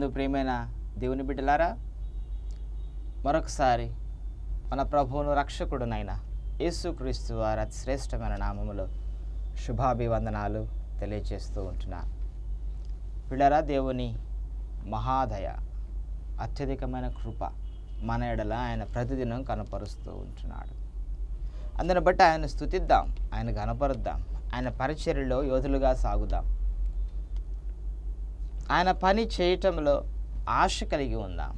ప్రియమైన దేవుని బిడ్డలారా మరొకసారి మన ప్రభువును రక్షకుడునైన యేసుక్రీస్తు వారి అతి శ్రేష్టమైన నామములో శుభాభివందనాలు తెలియజేస్తూ ఉంటున్నా పిల్లరా దేవుని మహాదయ అత్యధికమైన కృప మన ఎడల ఆయన ప్రతిదినం కనపరుస్తూ ఉంటున్నాడు అందుని బట్టి ఆయన స్థుతిద్దాం ఆయన కనపరుద్దాం ఆయన పరిచర్యలో యోధులుగా సాగుదాం ఆయన పని చేయటంలో ఆశ కలిగి ఉందాం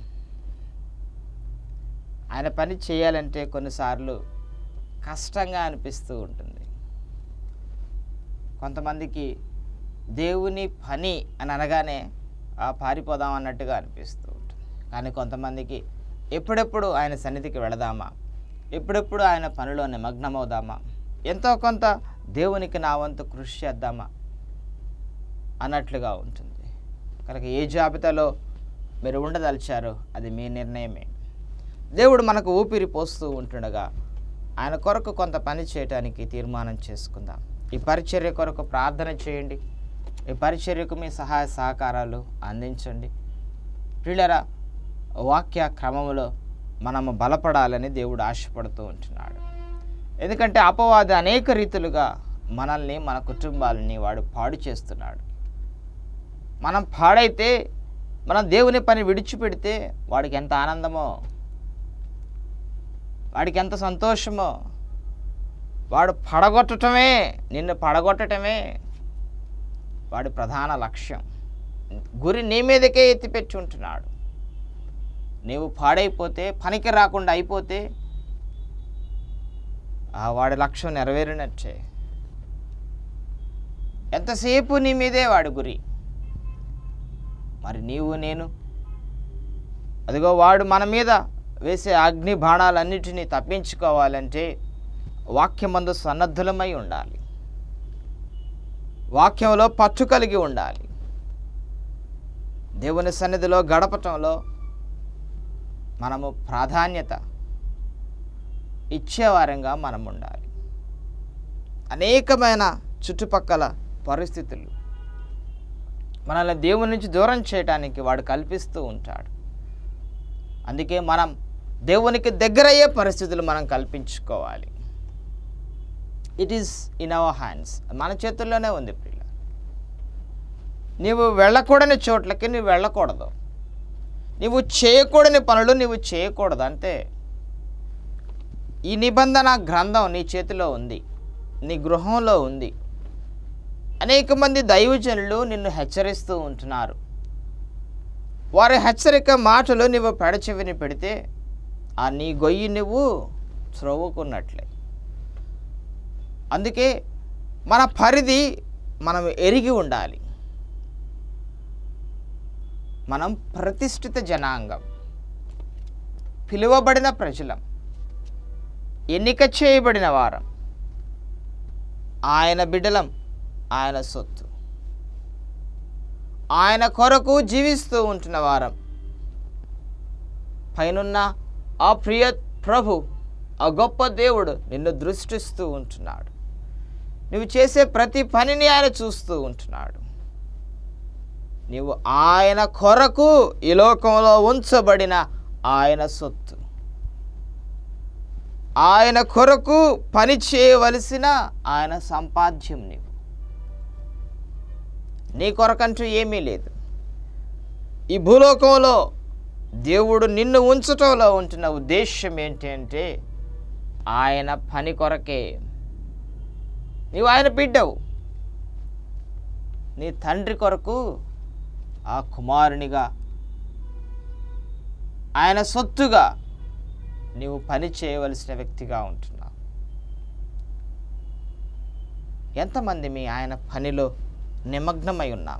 ఆయన పని చేయాలంటే కొన్నిసార్లు కష్టంగా అనిపిస్తూ ఉంటుంది కొంతమందికి దేవుని పని అని అనగానే ఆ పారిపోదాం అన్నట్టుగా అనిపిస్తూ ఉంటుంది కానీ కొంతమందికి ఎప్పుడెప్పుడు ఆయన సన్నిధికి వెళదామా ఎప్పుడెప్పుడు ఆయన పనిలో నిమగ్నమవుదామా ఎంతో కొంత దేవునికి నా వంతు కృషి చేద్దామా అన్నట్లుగా ఉంటుంది కనుక ఏ జాబితాలో మీరు ఉండదలిచారో అది మీ నిర్ణయమే దేవుడు మనకు ఊపిరి పోస్తూ ఉంటుండగా ఆయన కొరకు కొంత పని చేయడానికి తీర్మానం చేసుకుందాం ఈ పరిచర్య కొరకు ప్రార్థన చేయండి ఈ పరిచర్యకు మీ సహాయ సహకారాలు అందించండి ప్రియులరా వాక్య క్రమంలో మనము బలపడాలని దేవుడు ఆశపడుతూ ఉంటున్నాడు ఎందుకంటే అపవాది అనేక రీతులుగా మనల్ని మన కుటుంబాలని వాడు పాడు చేస్తున్నాడు మనం పాడైతే మనం దేవుని పని విడిచిపెడితే వాడికి ఎంత ఆనందమో వాడికి ఎంత సంతోషమో వాడు పడగొట్టటమే నిన్ను పడగొట్టటమే వాడి ప్రధాన లక్ష్యం గురి నీ మీదకే ఎత్తిపెట్టి ఉంటున్నాడు నీవు పాడైపోతే పనికి రాకుండా అయిపోతే ఆ వాడి లక్ష్యం నెరవేరినట్టే ఎంతసేపు నీ మీదే వాడి గురి మరి నీవు నేను అదిగో వాడు మన మీద వేసే అగ్ని బాణాలన్నిటినీ తప్పించుకోవాలంటే వాక్యమందు సన్నద్ధులమై ఉండాలి వాక్యంలో పట్టు కలిగి ఉండాలి దేవుని సన్నిధిలో గడపటంలో మనము ప్రాధాన్యత ఇచ్చేవారంగా మనం ఉండాలి అనేకమైన చుట్టుపక్కల పరిస్థితులు మనల్ని దేవుని నుంచి దూరం చేయడానికి వాడు కల్పిస్తూ ఉంటాడు అందుకే మనం దేవునికి దగ్గరయ్యే పరిస్థితులు మనం కల్పించుకోవాలి it is in our hands మన చేతుల్లోనే ఉంది పిల్ల నీవు వెళ్ళకూడని చోట్లకి నువ్వు వెళ్ళకూడదు నీవు చేయకూడని పనులు నీవు చేయకూడదు అంతే ఈ నిబంధన గ్రంథం నీ చేతిలో ఉంది నీ గృహంలో ఉంది అనేక మంది దైవజనులు నిన్ను హెచ్చరిస్తూ ఉంటున్నారు వారి హెచ్చరిక మాటలు నువ్వు పెడచెవిని పెడితే ఆ నీ గొయ్యి నువ్వు త్రవ్వుకున్నట్లే అందుకే మన పరిధి మనం ఎరిగి ఉండాలి మనం ప్రతిష్ఠిత జనాంగం పిలువబడిన ప్రజలం ఎన్నిక చేయబడిన వారం ఆయన బిడ్డలం ఆయన సొత్తు ఆయన కొరకు జీవిస్తూ ఉంటున్న వారం పైనున్న ఆ ప్రియ ప్రభు ఆ గొప్ప దేవుడు నిన్ను దృష్టిస్తూ ఉంటున్నాడు నువ్వు చేసే ప్రతి పనిని ఆయన చూస్తూ ఉంటున్నాడు నీవు ఆయన కొరకు ఈ లోకంలో ఉంచబడిన ఆయన సొత్తు ఆయన కొరకు పని చేయవలసిన ఆయన సంపాద్యం నీవు నీ కొరకంటూ ఏమీ లేదు ఈ భూలోకంలో దేవుడు నిన్ను ఉంచటంలో ఉంటున్న ఉద్దేశం ఏంటి అంటే ఆయన పని కొరకే నీవు ఆయన బిడ్డవు నీ తండ్రి కొరకు ఆ కుమారునిగా ఆయన సొత్తుగా నీవు పని చేయవలసిన వ్యక్తిగా ఉంటున్నావు ఎంతమంది మీ ఆయన పనిలో నిమగ్నమై ఉన్నాం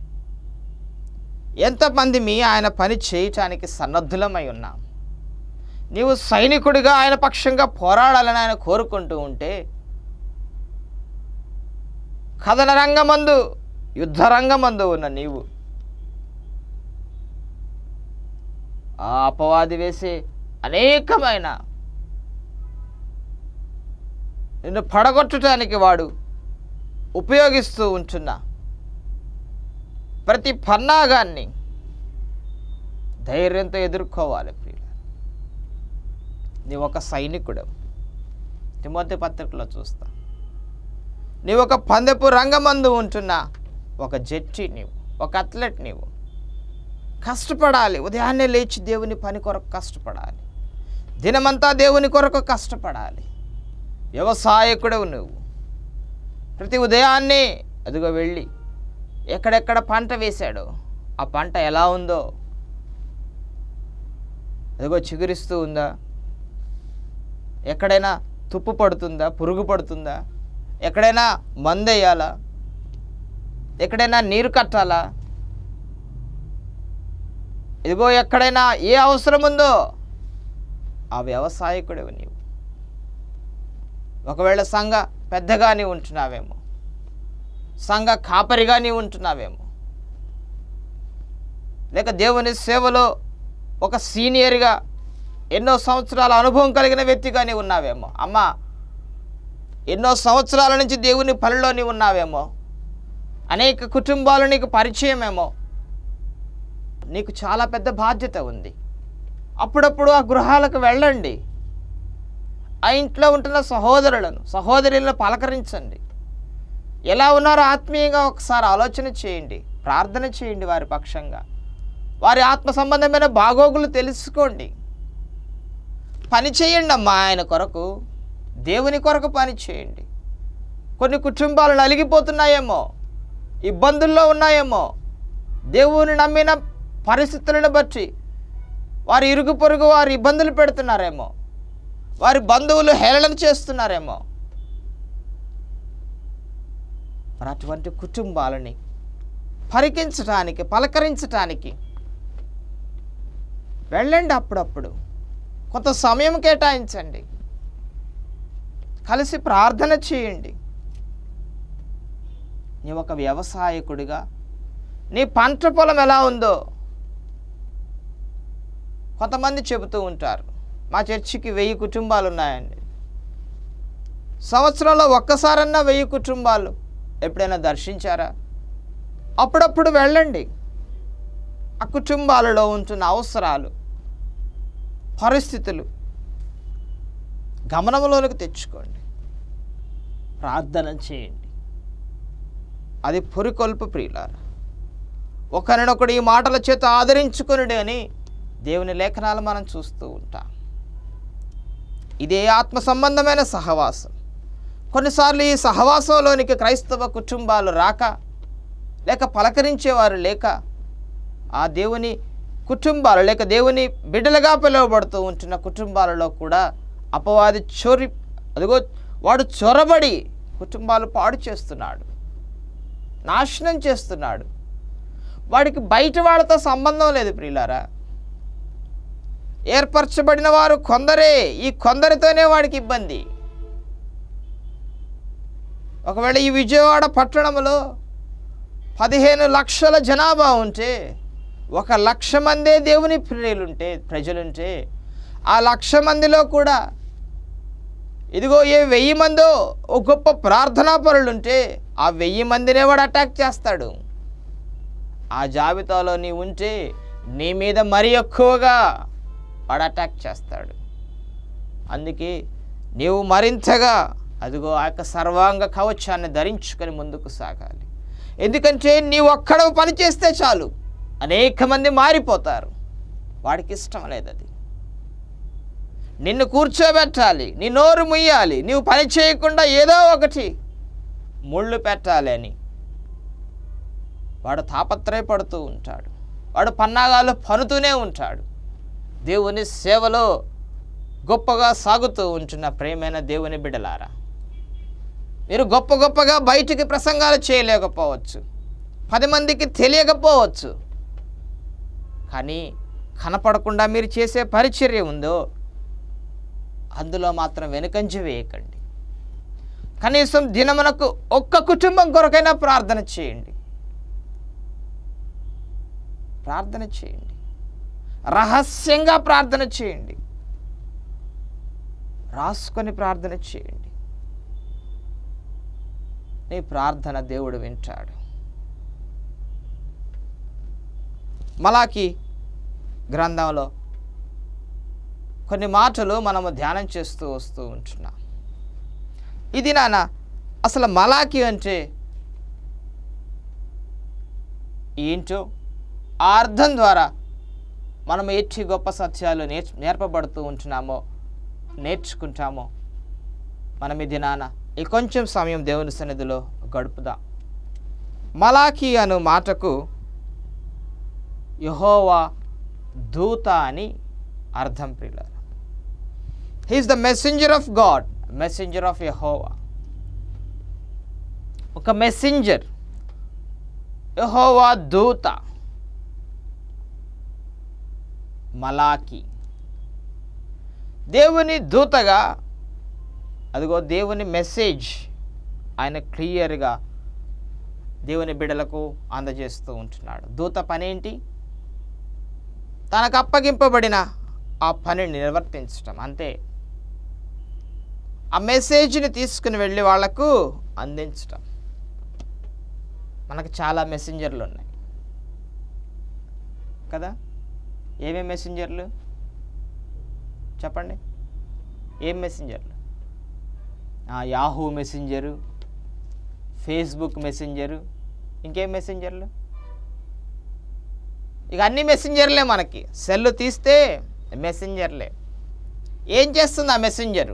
ఎంతమంది మీ ఆయన పని చేయటానికి సన్నద్ధులమై ఉన్నాం నీవు సైనికుడిగా ఆయన పక్షంగా పోరాడాలని ఆయన కోరుకుంటూ ఉంటే కథన రంగమందు యుద్ధ రంగమందు ఉన్న నీవు ఆ అపవాది వేసే అనేకమైన నిన్ను పడగొట్టడానికి వాడు ఉపయోగిస్తూ ఉంటున్న ప్రతి పన్నాగాన్ని ధైర్యంతో ఎదుర్కోవాలి ప్రియుల నీవు ఒక సైనికుడు తిమోతి పత్రికలో చూస్తా నీవు ఒక పందెపు రంగమందు ఉంటున్న ఒక జట్టి నీవు ఒక అథ్లెట్ నీవు కష్టపడాలి ఉదయాన్నే లేచి దేవుని పని కొరకు కష్టపడాలి దినమంతా దేవుని కొరకు కష్టపడాలి వ్యవసాయకుడవు నువ్వు ప్రతి ఉదయాన్నే అదిగో వెళ్ళి ఎక్కడెక్కడ పంట వేశాడో ఆ పంట ఎలా ఉందో అదిగో చిగురిస్తూ ఉందా ఎక్కడైనా తుప్పు పడుతుందా పురుగు పడుతుందా ఎక్కడైనా మందేయాలా ఎక్కడైనా నీరు కట్టాలా ఇదిగో ఎక్కడైనా ఏ అవసరం ఉందో ఆ వ్యవసాయకుడివి నీవు ఒకవేళ సంఘ పెద్దగా నీవు ఉంటున్నావేమో సంఘ కాపరిగా నీవు ఉంటున్నావేమో లేక దేవుని సేవలో ఒక సీనియర్గా ఎన్నో సంవత్సరాల అనుభవం కలిగిన వ్యక్తిగా నీవు ఉన్నావేమో అమ్మా ఎన్నో సంవత్సరాల నుంచి దేవుని పనిలో నీవు ఉన్నావేమో అనేక కుటుంబాలు నీకు పరిచయమేమో నీకు చాలా పెద్ద బాధ్యత ఉంది అప్పుడప్పుడు ఆ గృహాలకు వెళ్ళండి ఆ ఇంట్లో ఉంటున్న సహోదరులను సహోదరులను పలకరించండి ఎలా ఉన్నారో ఆత్మీయంగా ఒకసారి ఆలోచన చేయండి ప్రార్థన చేయండి వారి పక్షంగా వారి ఆత్మ సంబంధమైన బాగోగులు తెలుసుకోండి పని చేయండి అమ్మా ఆయన కొరకు దేవుని కొరకు పని చేయండి కొన్ని కుటుంబాలు నలిగిపోతున్నాయేమో ఇబ్బందుల్లో ఉన్నాయేమో దేవుని నమ్మిన పరిస్థితులను బట్టి వారి ఇరుగు పొరుగు వారు ఇబ్బందులు పెడుతున్నారేమో వారి బంధువులు హేళన చేస్తున్నారేమో మరి అటువంటి కుటుంబాలని పరికించటానికి పలకరించటానికి వెళ్ళండి అప్పుడప్పుడు కొంత సమయం కేటాయించండి కలిసి ప్రార్థన చేయండి నీ ఒక వ్యవసాయకుడిగా నీ పంట పొలం ఎలా ఉందో కొంతమంది చెబుతూ ఉంటారు మా చర్చికి వెయ్యి కుటుంబాలు ఉన్నాయండి సంవత్సరంలో ఒక్కసారన్నా వెయ్యి కుటుంబాలు ఎప్పుడైనా దర్శించారా అప్పుడప్పుడు వెళ్ళండి ఆ కుటుంబాలలో ఉంటున్న అవసరాలు పరిస్థితులు గమనంలోనికి తెచ్చుకోండి ప్రార్థన చేయండి అది పురికొల్పు ప్రియులారా ఒకరినొకడు ఈ మాటల చేత ఆదరించుకునుడు అని దేవుని లేఖనాలు మనం చూస్తూ ఉంటాం ఇదే ఆత్మ సంబంధమైన సహవాసం కొన్నిసార్లు ఈ సహవాసంలోనికి క్రైస్తవ కుటుంబాలు రాక లేక పలకరించేవారు లేక ఆ దేవుని కుటుంబాలు లేక దేవుని బిడ్డలుగా పిలువబడుతూ ఉంటున్న కుటుంబాలలో కూడా అపవాది చొరి అదిగో వాడు చొరబడి కుటుంబాలు పాడు చేస్తున్నాడు నాశనం చేస్తున్నాడు వాడికి బయట వాళ్ళతో సంబంధం లేదు ప్రియులారా ఏర్పరచబడిన వారు కొందరే ఈ కొందరితోనే వాడికి ఇబ్బంది ఒకవేళ ఈ విజయవాడ పట్టణంలో పదిహేను లక్షల జనాభా ఉంటే ఒక లక్ష మందే దేవుని ప్రియులుంటే ప్రజలుంటే ఆ లక్ష మందిలో కూడా ఇదిగో ఏ వెయ్యి మందో ఓ గొప్ప ప్రార్థనా పరులుంటే ఆ వెయ్యి మందినే వాడు అటాక్ చేస్తాడు ఆ జాబితాలో నీ ఉంటే నీ మీద మరీ ఎక్కువగా వాడు అటాక్ చేస్తాడు అందుకే నీవు మరింతగా అదిగో ఆ యొక్క సర్వాంగ కవచాన్ని ధరించుకొని ముందుకు సాగాలి ఎందుకంటే నీవు ఒక్కడ పని చేస్తే చాలు అనేక మంది మారిపోతారు వాడికి ఇష్టం లేదు అది నిన్ను కూర్చోబెట్టాలి నీ నోరు ముయ్యాలి నీవు పని చేయకుండా ఏదో ఒకటి ముళ్ళు పెట్టాలి అని వాడు తాపత్రయపడుతూ ఉంటాడు వాడు పన్నాగాలు పనుతూనే ఉంటాడు దేవుని సేవలో గొప్పగా సాగుతూ ఉంటున్న ప్రేమైన దేవుని బిడ్డలారా మీరు గొప్ప గొప్పగా బయటికి ప్రసంగాలు చేయలేకపోవచ్చు పది మందికి తెలియకపోవచ్చు కానీ కనపడకుండా మీరు చేసే పరిచర్య ఉందో అందులో మాత్రం వెనుకంజ వేయకండి కనీసం దినమునకు ఒక్క కుటుంబం కొరకైనా ప్రార్థన చేయండి ప్రార్థన చేయండి రహస్యంగా ప్రార్థన చేయండి రాసుకొని ప్రార్థన చేయండి నీ ప్రార్థన దేవుడు వింటాడు మలాకి గ్రంథంలో కొన్ని మాటలు మనము ధ్యానం చేస్తూ వస్తూ ఉంటున్నాం ఇది నాన్న అసలు మలాకి అంటే ఏంటో ఆ అర్థం ద్వారా మనం ఎట్టి గొప్ప సత్యాలు నేర్చ నేర్పబడుతూ ఉంటున్నామో నేర్చుకుంటామో మనం ఈ దినాన ఈ కొంచెం సమయం దేవుని సన్నిధిలో గడుపుదాం మలాకి అను మాటకు యహోవా దూత అని అర్థం ప్రియుల he is the messenger of God messenger of Jehovah ఒక మెసెంజర్ యహోవా దూత మలాకి దేవుని దూతగా అదిగో దేవుని మెసేజ్ ఆయన క్లియర్గా దేవుని బిడలకు అందజేస్తూ ఉంటున్నాడు దూత పని ఏంటి తనకు అప్పగింపబడిన ఆ పనిని నిర్వర్తించటం అంతే ఆ మెసేజ్ని తీసుకుని వెళ్ళి వాళ్లకు అందించటం మనకు చాలా మెసెంజర్లు ఉన్నాయి కదా ఏమేమి మెసెంజర్లు చెప్పండి ఏం మెసెంజర్లు యాహూ మెసెంజరు ఫేస్బుక్ మెసెంజరు ఇంకేం మెసెంజర్లు ఇక అన్ని మెసెంజర్లే మనకి సెల్ తీస్తే మెసెంజర్లే ఏం చేస్తుంది ఆ messenger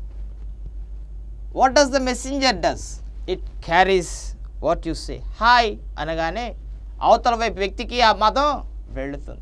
what does the messenger does it carries what you say hi అనగానే అవతల వైపు వ్యక్తికి ఆ మతం వెళుతుంది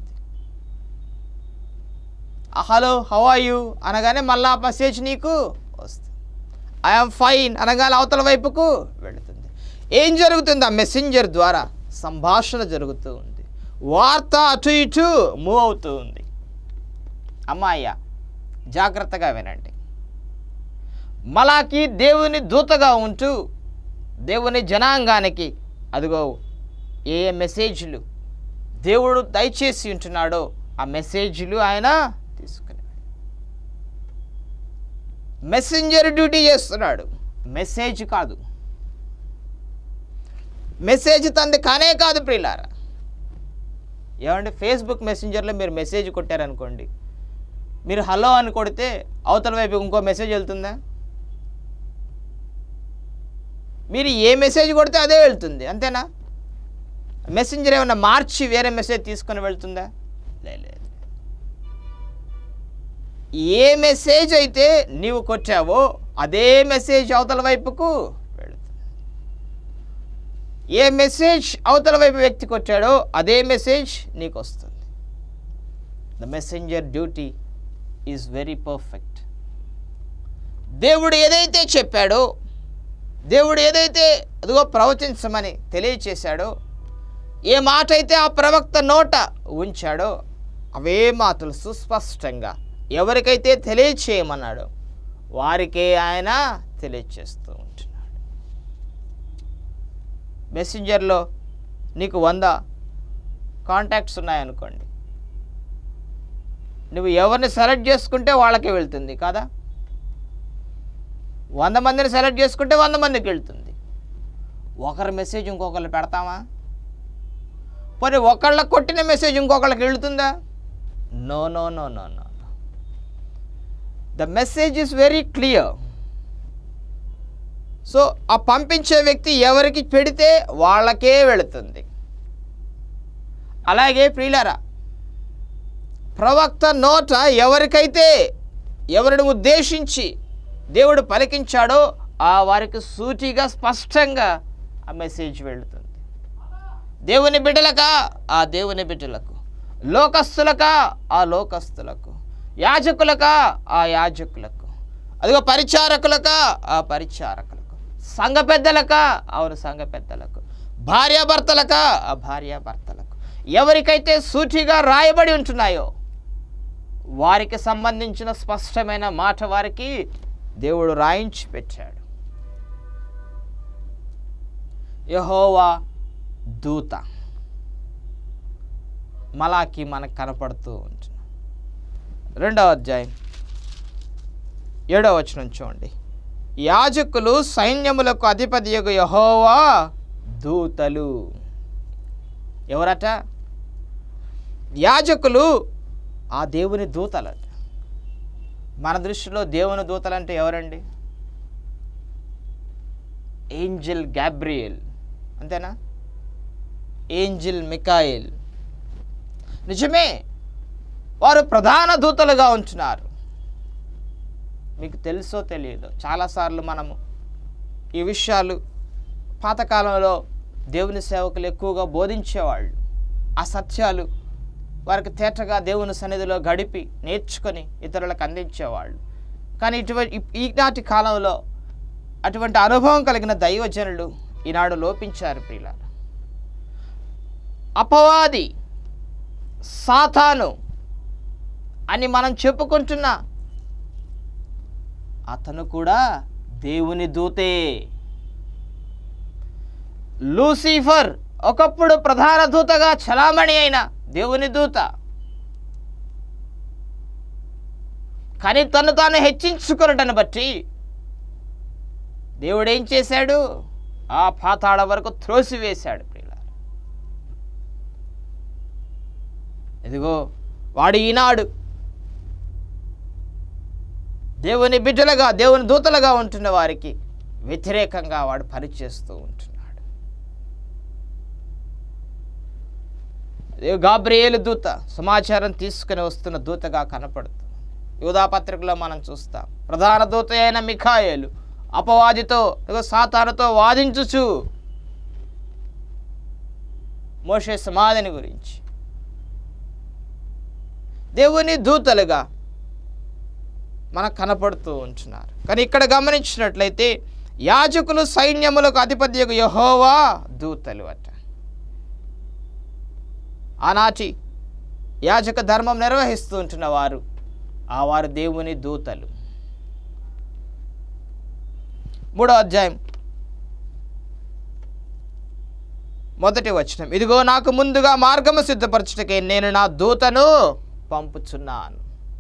హలో హౌ ఆర్ యూ అనగానే మళ్ళీ ఆ మెసేజ్ నీకు వస్తుంది ఐఎమ్ ఫైన్ అనగానే అవతల వైపుకు వెళుతుంది ఏం జరుగుతుంది ఆ మెసెంజర్ ద్వారా సంభాషణ జరుగుతూ ఉంది వార్త అటు ఇటు మూవ్ అవుతూ ఉంది అమ్మాయ్య జాగ్రత్తగా వినండి మలాకి దేవుని దూతగా ఉంటూ దేవుని జనాంగానికి అదిగో ఏ ఏ మెసేజ్లు దేవుడు దయచేసి ఉంటున్నాడో ఆ మెసేజ్లు ఆయన తీసుకుని మెసెంజర్ డ్యూటీ చేస్తున్నాడు మెసేజ్ కాదు మెసేజ్ తంది కానే కాదు ప్రియులారా ఏమంటే ఫేస్బుక్ మెసెంజర్లో మీరు మెసేజ్ కొట్టారనుకోండి మీరు హలో అని కొడితే అవతల వైపు ఇంకో మెసేజ్ వెళ్తుందా మీరు ఏ మెసేజ్ కొడితే అదే వెళ్తుంది అంతేనా మెసెంజర్ ఏమన్నా మార్చి వేరే మెసేజ్ తీసుకొని వెళ్తుందా లే లేదు ఏ మెసేజ్ అయితే నీవు కొట్టావో అదే మెసేజ్ అవతల వైపుకు వెళుతుంది ఏ మెసేజ్ అవతల వైపు వ్యక్తి కొట్టాడో అదే మెసేజ్ నీకు వస్తుంది the messenger duty is very perfect దేవుడు ఏదైతే చెప్పాడో దేవుడు ఏదైతే అదిగో ప్రవచించమని తెలియచేశాడో ఏ మాట అయితే ఆ ప్రవక్త నోట ఉంచాడో అవే మాటలు సుస్పష్టంగా ఎవరికైతే తెలియచేయమన్నాడో వారికే ఆయన తెలియచేస్తూ ఉంటున్నాడు మెసెంజర్లో నీకు వంద కాంటాక్ట్స్ ఉన్నాయనుకోండి నువ్వు ఎవరిని సెలెక్ట్ చేసుకుంటే వాళ్ళకే వెళ్తుంది కదా వంద మందిని సెలెక్ట్ చేసుకుంటే వంద మందికి వెళ్తుంది ఒకరి మెసేజ్ ఇంకొకరు పెడతామా పోనీ ఒకళ్ళకి కొట్టిన మెసేజ్ ఇంకొకళ్ళకి వెళుతుందా no no no no no the message is very clear so ఆ పంపించే వ్యక్తి ఎవరికి పెడితే వాళ్ళకే వెళుతుంది అలాగే ప్రియులరా ప్రవక్త నోట ఎవరికైతే ఎవరిని ఉద్దేశించి దేవుడు పలికించాడో ఆ వారికి సూటిగా స్పష్టంగా ఆ మెసేజ్ వెళుతుంది దేవుని బిడ్డలకా ఆ దేవుని బిడ్డలకు లోకస్తులకా ఆ లోకస్తులకు యాజకులకా ఆ యాజకులకు అదిగో పరిచారకులకా ఆ పరిచారకులకు సంఘ పెద్దలకా అవును సంఘ పెద్దలకు భార్యాభర్తలకా ఆ భార్యాభర్తలకు ఎవరికైతే సూటిగా రాయబడి ఉంటున్నాయో వారికి సంబంధించిన స్పష్టమైన మాట వారికి దేవుడు రాయించి పెట్టాడు యహోవా దూత మలాకి మనకు కనపడుతూ ఉంటుంది రెండవ అధ్యాయం ఏడవ వచనం చూడండి యాజకులు సైన్యములకు అధిపతియగు యహోవా దూతలు ఎవరట యాజకులు ఆ దేవుని దూతలు మన దృష్టిలో దేవుని దూతలు అంటే ఎవరండి ఏంజిల్ గ్యాబ్రియల్ అంతేనా ఏంజిల్ మికాయిల్ నిజమే వారు ప్రధాన దూతలుగా ఉంటున్నారు మీకు తెలుసో తెలియదో చాలాసార్లు మనము ఈ విషయాలు పాతకాలంలో దేవుని సేవకులు ఎక్కువగా బోధించేవాళ్ళు ఆ సత్యాలు వారికి తేటగా దేవుని సన్నిధిలో గడిపి నేర్చుకొని ఇతరులకు అందించేవాళ్ళు కానీ ఇటువంటి ఈనాటి కాలంలో అటువంటి అనుభవం కలిగిన దైవజనులు ఈనాడు లోపించారు ప్రియుల అపవాది సాతాను అని మనం చెప్పుకుంటున్న అతను కూడా దేవుని దూతే లూసిఫర్ ఒకప్పుడు ప్రధాన దూతగా చలామణి అయిన దేవుని దూత కానీ తను తాను హెచ్చించుకున్నటను బట్టి దేవుడు ఏం చేశాడు ఆ పాతాళ వరకు త్రోసివేశాడు ప్రియులారా ఇదిగో వాడు ఈనాడు దేవుని బిడ్డలుగా దేవుని దూతలుగా ఉంటున్న వారికి వ్యతిరేకంగా వాడు పనిచేస్తూ ఉంటున్నాడు ఇదిగో గాబ్రియేలు దూత సమాచారం తీసుకుని వస్తున్న దూతగా కనపడుతుంది యూదా పత్రికలో మనం చూస్తాం ప్రధాన దూత అయిన మిఖాయేలు అపవాదితో ఇదిగో సాతానుతో వాదించుచు మోషే సమాధిని గురించి దేవుని దూతలుగా మనకు కనపడుతూ ఉంటున్నారు కానీ ఇక్కడ గమనించినట్లయితే యాజకులు సైన్యములకు అధిపత్యకు యహోవా దూతలు అట ఆనాటి యాజక ధర్మం నిర్వహిస్తూ ఉంటున్న వారు ఆ వారు దేవుని దూతలు మూడో అధ్యాయం మొదటి వచనం ఇదిగో నాకు ముందుగా మార్గము సిద్ధపరచుటకే నేను నా దూతను పంపుచున్నాను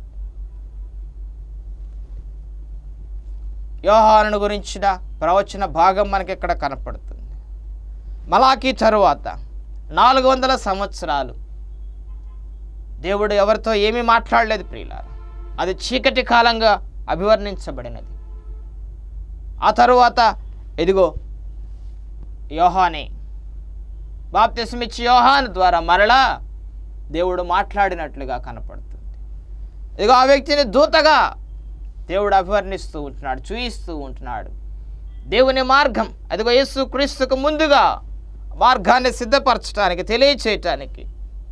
యోహాను గురించిన ప్రవచన భాగం మనకి ఇక్కడ కనపడుతుంది మలాకి తరువాత నాలుగు వందల సంవత్సరాలు దేవుడు ఎవరితో ఏమీ మాట్లాడలేదు ప్రియులారా అది చీకటి కాలంగా అభివర్ణించబడినది ఆ తరువాత ఇదిగో యోహానే బాప్తిసమిచ్చి యోహాన్ ద్వారా మరలా దేవుడు మాట్లాడినట్లుగా కనపడుతుంది ఇదిగో ఆ వ్యక్తిని దూతగా దేవుడు అభివర్ణిస్తూ ఉంటున్నాడు చూయిస్తూ ఉంటున్నాడు దేవుని మార్గం అదిగో యేసు క్రీస్తుకు ముందుగా మార్గాన్ని సిద్ధపరచడానికి తెలియచేయటానికి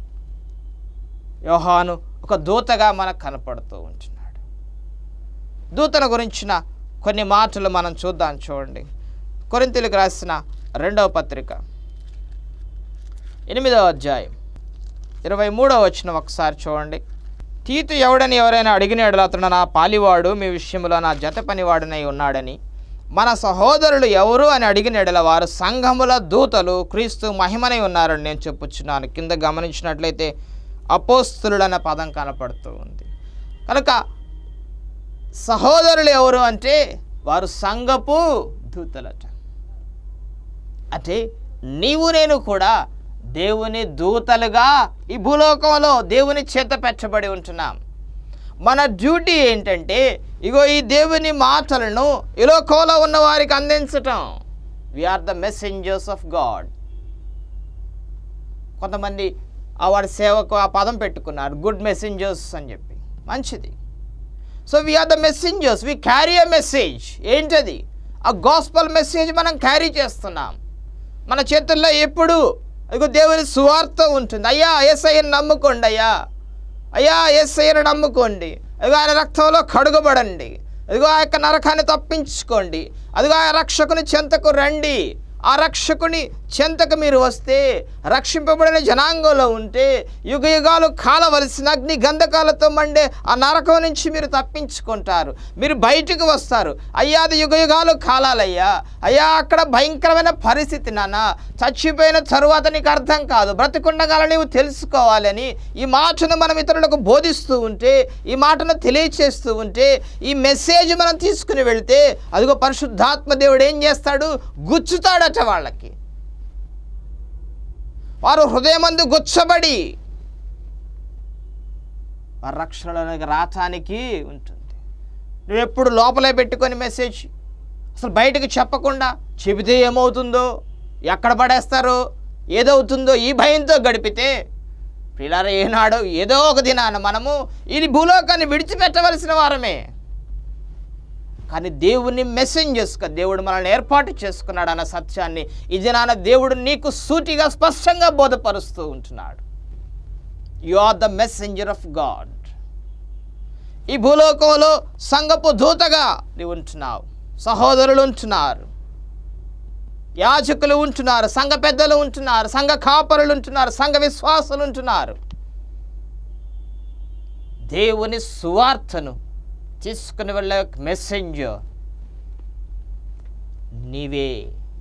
యోహాను ఒక దూతగా మనకు కనపడుతూ ఉంటున్నాడు దూతల గురించిన కొన్ని మాటలు మనం చూద్దాం చూడండి కొరింతలకు రాసిన రెండవ పత్రిక ఎనిమిదవ అధ్యాయం ఇరవై మూడవ వచ్చిన ఒకసారి చూడండి తీతు ఎవడని ఎవరైనా అడిగిన ఎడల అతడు నా పాలివాడు మీ విషయంలో నా జత పనివాడనై ఉన్నాడని మన సహోదరులు ఎవరు అని అడిగిన ఎడల వారు సంఘముల దూతలు క్రీస్తు మహిమనై ఉన్నారని నేను చెప్పుచున్నాను కింద గమనించినట్లయితే అపోస్తులుడు అన్న పదం కనపడుతూ ఉంది కనుక సహోదరులు ఎవరు అంటే వారు సంఘపు దూతలట అంటే నీవు నేను కూడా దేవుని దూతలుగా ఈ భూలోకంలో దేవుని చేత పెట్టబడి ఉంటున్నాం మన డ్యూటీ ఏంటంటే ఇగో ఈ దేవుని మాటలను ఈ లోకంలో ఉన్న వారికి అందించటం we are the messengers of God కొంతమంది ఆ వారి సేవకు ఆ పదం పెట్టుకున్నారు గుడ్ మెసెంజర్స్ అని చెప్పి మంచిది so we are the messengers we carry a message ఏంటది ఆ గాస్పల్ మెసేజ్ మనం క్యారీ చేస్తున్నాం మన చేతుల్లో ఎప్పుడు ఇదిగో దేవుని సువార్త ఉంటుంది అయ్యా ఎస్ఐని నమ్ముకోండి అయ్యా అయ్యా ఎస్ఐని నమ్ముకోండి అదిగో ఆయన రక్తంలో కడుగబడండి అదిగో ఆ యొక్క నరకాన్ని తప్పించుకోండి అదిగో ఆ రక్షకుని చెంతకు రండి ఆ రక్షకుని చెంతకు మీరు వస్తే రక్షింపబడిన జనాంగంలో ఉంటే యుగ యుగాలు కాలవలసిన అగ్ని గంధకాలతో మండే ఆ నరకం నుంచి మీరు తప్పించుకుంటారు మీరు బయటకు వస్తారు అయ్యా అది యుగ యుగాలు కాలాలయ్యా అయ్యా అక్కడ భయంకరమైన పరిస్థితి నాన్న చచ్చిపోయిన తరువాత నీకు అర్థం కాదు బ్రతికుండగాల నీవు తెలుసుకోవాలని ఈ మాటను మనం ఇతరులకు బోధిస్తూ ఉంటే ఈ మాటను తెలియచేస్తూ ఉంటే ఈ మెసేజ్ మనం తీసుకుని వెళ్తే అదిగో పరిశుద్ధాత్మ దేవుడు ఏం చేస్తాడు గుచ్చుతాడట వాళ్ళకి వారు హృదయమందు గుచ్చబడి వారి రక్షణలోనికి రావటానికి ఉంటుంది నువ్వు ఎప్పుడు లోపలే పెట్టుకొని మెసేజ్ అసలు బయటకు చెప్పకుండా చెబితే ఏమవుతుందో ఎక్కడ పడేస్తారో ఏదవుతుందో ఈ భయంతో గడిపితే పిల్లల ఏనాడో ఏదో ఒక దినాన మనము ఇది భూలోకాన్ని విడిచిపెట్టవలసిన వారమే కానీ దేవుని మెసెంజర్స్గా దేవుడు మనల్ని ఏర్పాటు చేసుకున్నాడు అన్న సత్యాన్ని ఈ దినాన దేవుడు నీకు సూటిగా స్పష్టంగా బోధపరుస్తూ ఉంటున్నాడు you are the messenger of God ఈ భూలోకంలో సంగపు దూతగా నీవు ఉంటున్నావు సహోదరులు ఉంటున్నారు యాజకులు ఉంటున్నారు సంఘ పెద్దలు ఉంటున్నారు సంఘ కాపరులు ఉంటున్నారు సంఘ విశ్వాసులు ఉంటున్నారు దేవుని సువార్తను తీసుకుని వెళ్ళే మెసెంజర్ నీవే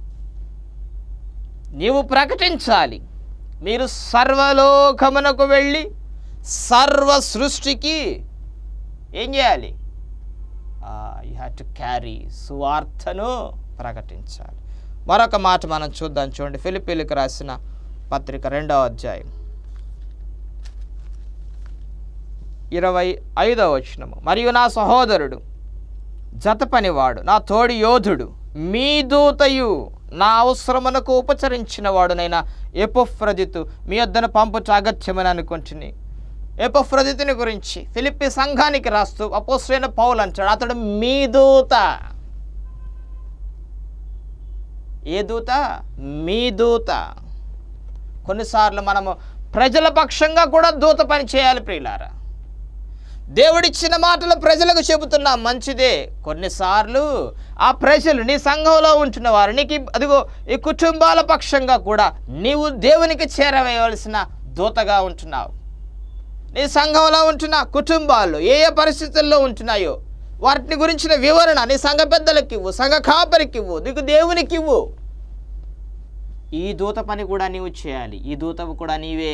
నీవు ప్రకటించాలి మీరు సర్వలోకమునకు వెళ్ళి సర్వ సృష్టికి ఏం చేయాలి యూ హ్యావ్ టు క్యారీ సువార్తను ప్రకటించాలి మరొక మాట మనం చూద్దాం చూడండి ఫిలిపీలకు రాసిన పత్రిక రెండవ అధ్యాయం ఇరవై ఐదవ వచనము మరియు నా సహోదరుడు జత పనివాడు నా తోడి యోధుడు మీ దూతయు నా అవసరమునకు ఉపచరించిన వాడునైనా ఎపోఫ్రజితు మీ వద్దన పంపుట అగత్యమని అనుకుంటుని ఎపోఫ్రజితుని గురించి ఫిలిప్పి సంఘానికి రాస్తూ అపోసరైన పౌలు అంటాడు అతడు మీ దూత ఏ దూత మీ దూత కొన్నిసార్లు మనము ప్రజల పక్షంగా కూడా దూత పని చేయాలి ప్రియులారా దేవుడిచ్చిన మాటలు ప్రజలకు చెబుతున్నా మంచిదే కొన్నిసార్లు ఆ ప్రజలు నీ సంఘంలో ఉంటున్న వారు నీకు ఈ- అదిగో ఈ కుటుంబాల పక్షంగా కూడా నీవు దేవునికి చేరవేయవలసిన దూతగా ఉంటున్నావు నీ సంఘంలో ఉంటున్న కుటుంబాలు ఏ ఏ పరిస్థితుల్లో ఉంటున్నాయో వాటిని గురించిన వివరణ నీ సంఘ పెద్దలకి ఇవ్వు సంఘ కాపరికి ఇవ్వు నీకు దేవునికి ఇవ్వు ఈ దూత పని కూడా నీవు చేయాలి ఈ దూతవు కూడా నీవే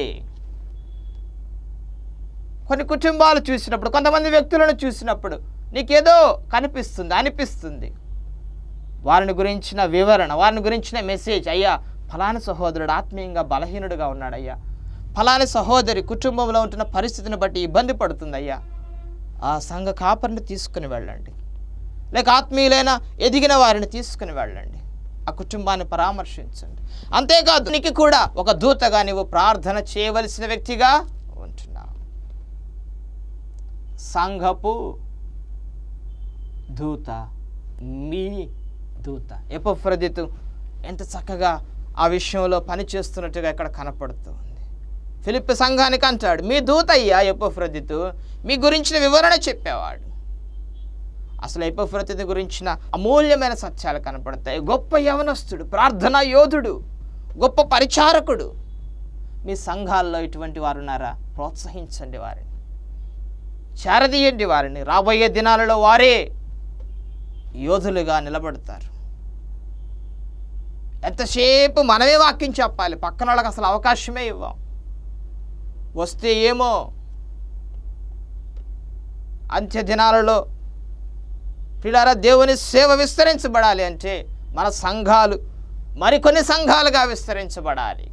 కొన్ని కుటుంబాలు చూసినప్పుడు కొంతమంది వ్యక్తులను చూసినప్పుడు నీకేదో కనిపిస్తుంది అనిపిస్తుంది వారిని గురించిన వివరణ వారిని గురించిన మెసేజ్ అయ్యా ఫలాని సహోదరుడు ఆత్మీయంగా బలహీనుడుగా ఉన్నాడయ్యా ఫలాని సహోదరి కుటుంబంలో ఉంటున్న పరిస్థితిని బట్టి ఇబ్బంది పడుతుంది అయ్యా ఆ సంఘ కాపరిని తీసుకుని వెళ్ళండి లేక ఆత్మీయులైన ఎదిగిన వారిని తీసుకుని వెళ్ళండి ఆ కుటుంబాన్ని పరామర్శించండి అంతేకాదు నీకు కూడా ఒక దూతగా నీవు ప్రార్థన చేయవలసిన వ్యక్తిగా ఉంటున్నావు సంఘపు దూత మీ దూత ఎపఫ్రదితు ఎంత చక్కగా ఆ విషయంలో పని చేస్తున్నట్టుగా ఇక్కడ కనపడుతుంది ఫిలిప్ సంఘానికి అంటాడు మీ దూత అయ్యా ఎపఫ్రదితు మీ గురించిన వివరణ చెప్పేవాడు అసలు ఎపఫ్రతిని గురించిన అమూల్యమైన సత్యాలు కనపడతాయి గొప్ప యవనస్తుడు ప్రార్థనా యోధుడు గొప్ప పరిచారకుడు మీ సంఘాల్లో ఇటువంటి వారు ఉన్నారా ప్రోత్సహించండి వారిని చేరదీయండి వారిని రాబోయే దినాలలో వారే యోధులుగా నిలబడతారు ఎంతసేపు మనమే వాక్యం చెప్పాలి పక్కన వాళ్ళకి అసలు అవకాశమే ఇవ్వం వస్తే ఏమో అంత్య దినాలలో పిల్లారా దేవుని సేవ విస్తరించబడాలి అంటే మన సంఘాలు మరికొన్ని సంఘాలుగా విస్తరించబడాలి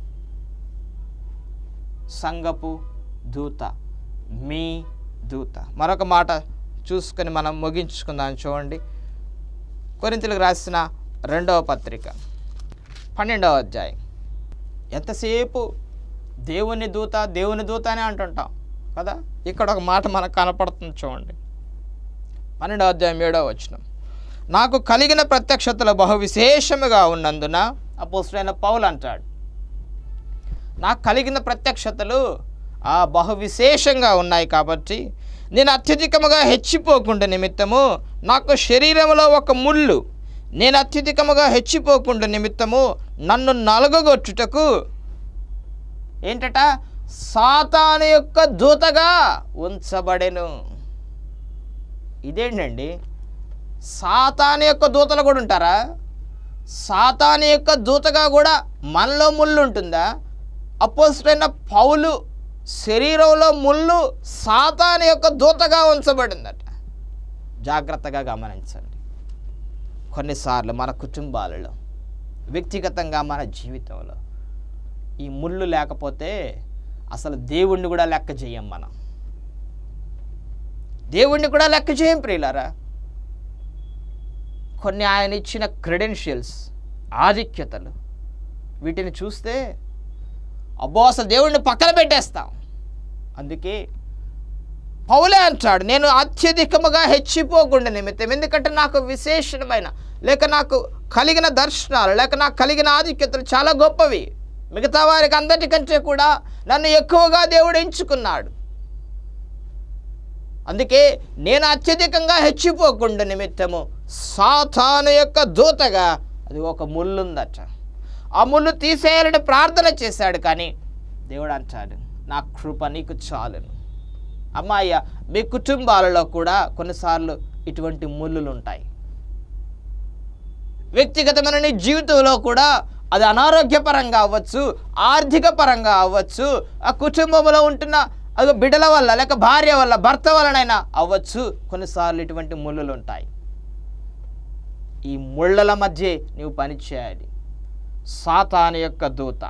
సంఘపు దూత మీ దూత మరొక మాట చూసుకొని మనం ముగించుకుందాం చూడండి కొరింతలకు రాసిన రెండవ పత్రిక పన్నెండవ అధ్యాయం ఎంతసేపు దేవుని దూత దేవుని దూత అని అంటుంటాం కదా ఇక్కడ ఒక మాట మనకు కనపడుతుంది చూడండి పన్నెండవ అధ్యాయం ఏడవ వచనం నాకు కలిగిన ప్రత్యక్షతలు బహు విశేషముగా ఉన్నందున అపోసుడైన పౌలు అంటాడు నాకు కలిగిన ప్రత్యక్షతలు ఆ బహు విశేషంగా ఉన్నాయి కాబట్టి నేను అత్యధికముగా హెచ్చిపోకుండా నిమిత్తము నాకు శరీరంలో ఒక ముళ్ళు నేను అత్యధికముగా హెచ్చిపోకుండా నిమిత్తము నన్ను నలగగొట్టుటకు ఏంటట సాతాను యొక్క దూతగా ఉంచబడెను ఇదేంటండి సాతాను యొక్క దూతలు కూడా ఉంటారా సాతాను యొక్క దూతగా కూడా మనలో ముళ్ళు ఉంటుందా అపోజిట్ పౌలు శరీరంలో ముళ్ళు సాతాను యొక్క దూతగా ఉంచబడిందట జాగ్రత్తగా గమనించండి కొన్నిసార్లు మన కుటుంబాలలో వ్యక్తిగతంగా మన జీవితంలో ఈ ముళ్ళు లేకపోతే అసలు దేవుణ్ణి కూడా లెక్క చేయం మనం దేవుణ్ణి కూడా లెక్క చేయం ప్రియులారా కొన్ని ఆయన ఇచ్చిన క్రెడెన్షియల్స్ ఆధిక్యతలు వీటిని చూస్తే అబ్బో అసలు దేవుణ్ణి పక్కన పెట్టేస్తాం అందుకే పౌలే అంటాడు నేను అత్యధికముగా హెచ్చిపోకుండా నిమిత్తం ఎందుకంటే నాకు విశేషమైన లేక నాకు కలిగిన దర్శనాలు లేక నాకు కలిగిన ఆధిక్యతలు చాలా గొప్పవి మిగతా వారికి అందరికంటే కూడా నన్ను ఎక్కువగా దేవుడు ఎంచుకున్నాడు అందుకే నేను అత్యధికంగా హెచ్చిపోకుండా నిమిత్తము సాతాను యొక్క దూతగా అది ఒక ముళ్ళుందట ఆ ముళ్ళు తీసేయాలని ప్రార్థన చేశాడు కానీ దేవుడు అంటాడు నా కృప నీకు చాలును అమ్మాయ్య మీ కుటుంబాలలో కూడా కొన్నిసార్లు ఇటువంటి ముళ్ళులు ఉంటాయి వ్యక్తిగతమైన నీ జీవితంలో కూడా అది అనారోగ్యపరంగా అవ్వచ్చు ఆర్థిక పరంగా అవ్వచ్చు ఆ కుటుంబంలో ఉంటున్న అది బిడ్డల వల్ల లేక భార్య వల్ల భర్త వలనైనా అవ్వచ్చు కొన్నిసార్లు ఇటువంటి ముళ్ళులు ఉంటాయి ఈ ముళ్ళల మధ్య నీవు పనిచేయాలి సాతాను యొక్క దూత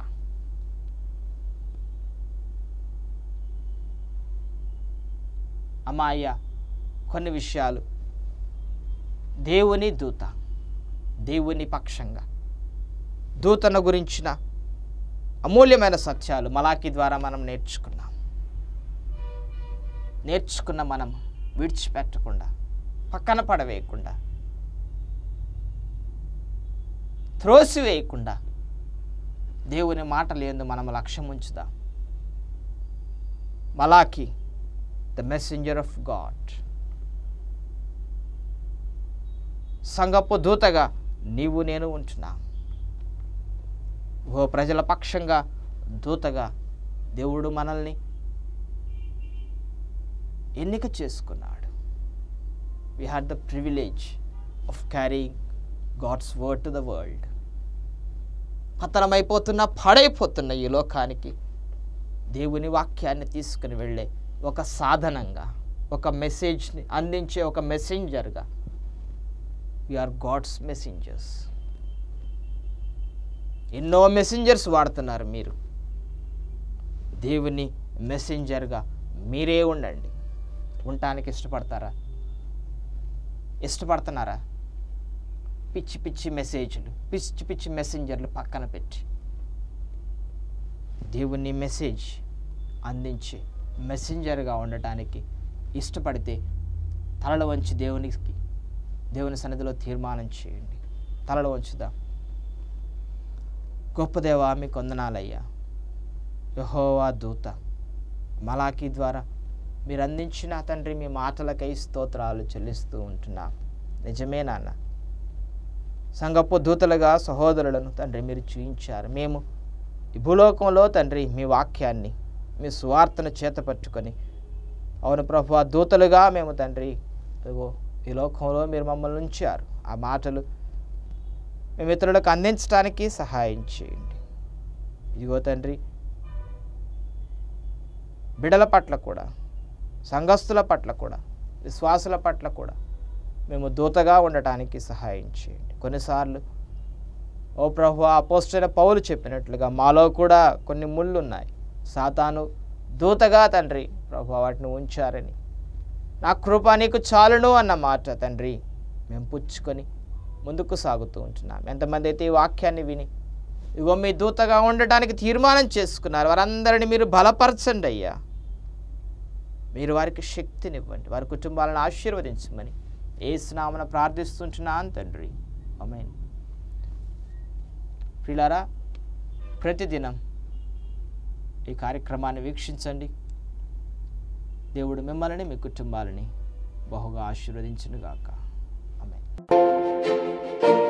అమ్మాయ్య కొన్ని విషయాలు దేవుని దూత దేవుని పక్షంగా దూతను గురించిన అమూల్యమైన సత్యాలు మలాకి ద్వారా మనం నేర్చుకున్నాం నేర్చుకున్న మనం విడిచిపెట్టకుండా పక్కన పడవేయకుండా త్రోసివేయకుండా దేవుని మాటలు ఏందో మనం లక్ష్యం ఉంచుదాం Malachi the messenger of God సంగపు దూతగా నీవు నేను ఉంటున్నా ఓ ప్రజల పక్షంగా దూతగా దేవుడు మనల్ని ఎన్నిక చేసుకున్నాడు we had the privilege of carrying God's word to the world పతనమైపోతున్న పాడైపోతున్న ఈ లోకానికి దేవుని వాక్యాన్ని తీసుకుని వెళ్ళే ఒక సాధనంగా ఒక మెసేజ్ని అందించే ఒక మెసెంజర్గా ఆర్ గాడ్స్ మెసెంజర్స్ ఎన్నో మెసెంజర్స్ వాడుతున్నారు మీరు దేవుని మెసెంజర్గా మీరే ఉండండి ఉండటానికి ఇష్టపడతారా ఇష్టపడుతున్నారా పిచ్చి పిచ్చి మెసేజ్లు పిచ్చి పిచ్చి మెసెంజర్లు పక్కన పెట్టి దేవుని మెసేజ్ అందించే మెసెంజర్గా ఉండటానికి ఇష్టపడితే తలలు వంచి దేవునికి దేవుని సన్నిధిలో తీర్మానం చేయండి తలలు వంచుదాం గొప్ప దేవా మీ కొందనాలయ్యా యహోవా దూత మలాకి ద్వారా మీరు అందించిన తండ్రి మీ మాటలకై స్తోత్రాలు చెల్లిస్తూ ఉంటున్నా నిజమే నాన్న సంగపు దూతలుగా సహోదరులను తండ్రి మీరు చూయించారు మేము ఈ భూలోకంలో తండ్రి మీ వాక్యాన్ని మీ సువార్తను చేతపట్టుకొని అవును ప్రభు ఆ దూతలుగా మేము తండ్రి ఇదిగో ఈ లోకంలో మీరు మమ్మల్ని ఉంచారు ఆ మాటలు మేము ఇతరులకు అందించడానికి సహాయం చేయండి ఇదిగో తండ్రి బిడల పట్ల కూడా సంఘస్థుల పట్ల కూడా విశ్వాసుల పట్ల కూడా మేము దూతగా ఉండటానికి సహాయం చేయండి కొన్నిసార్లు ఓ ప్రభు అపోస్టైన పౌలు చెప్పినట్లుగా మాలో కూడా కొన్ని ముళ్ళు ఉన్నాయి సాతాను దూతగా తండ్రి ప్రభు వాటిని ఉంచారని నా కృప నీకు చాలును అన్న మాట తండ్రి మేము పుచ్చుకొని ముందుకు సాగుతూ ఉంటున్నాం ఎంతమంది అయితే ఈ వాక్యాన్ని విని ఇగో మీ దూతగా ఉండటానికి తీర్మానం చేసుకున్నారు వారందరిని మీరు బలపరచండి అయ్యా మీరు వారికి శక్తినివ్వండి వారి కుటుంబాలను ఆశీర్వదించమని ఏ స్నామన ప్రార్థిస్తుంటున్నాను తండ్రి అమేన్ ప్రిలారా ప్రతిదినం ఈ కార్యక్రమాన్ని వీక్షించండి దేవుడు మిమ్మల్ని మీ కుటుంబాలని బహుగా ఆశీర్వదించునుగాక ఆమె